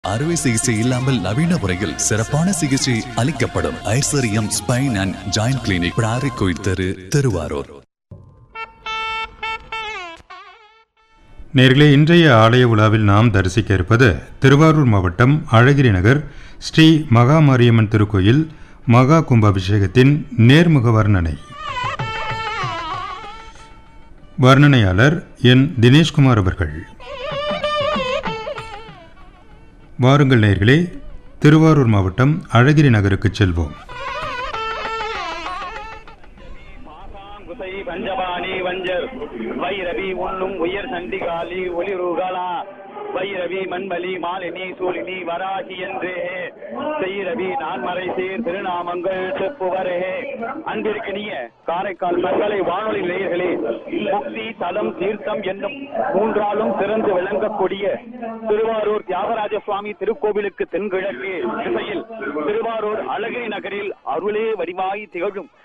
அறுவை சிகிச்சை இல்லாமல் நவீன முறையில் சிறப்பான சிகிச்சை அளிக்கப்படும் Aishwaryam spine and joint clinic பிராரி கோயில் தெரு திருவாரூர் நேர்களே இன்றைய ஆலய உலாவில் நாம் தரிசிக்க இருப்பது திருவாரூர் மாவட்டம் அழகிரி நகர் ஸ்ரீ மகாமாரியம்மன் திருக்கோயில் மகா கும்பாபிஷேகத்தின் நேர்முக வர்ணனை வர்ணனையாளர் என் தினேஷ்குமார் அவர்கள் வாருங்கள் நேர்களே திருவாரூர் மாவட்டம் அழகிரி நகருக்கு செல்வோம் குசை பஞ்சபாணி வஞ்சர் வைரவி உண்ணும் உயர் சண்டிகாலி ஒளிருகலா வைரவி மண்பலி மாலினி சூலினி வராகி என்றே செய்ரவி நான்மறை சீர் திருநாமங்கள் செப்புவரே அன்பிற்கினிய காரைக்கால் மக்களை வானொலி நேயர்களே முக்தி தலம் தீர்த்தம் என்னும் மூன்றாலும் சிறந்து விளங்கக்கூடிய திருவாரூர் தியாகராஜ சுவாமி திருக்கோவிலுக்கு தென்கிழக்கு திசையில் திருவாரூர் அழகிரி நகரில் அருளே வடிவாய் திகழும்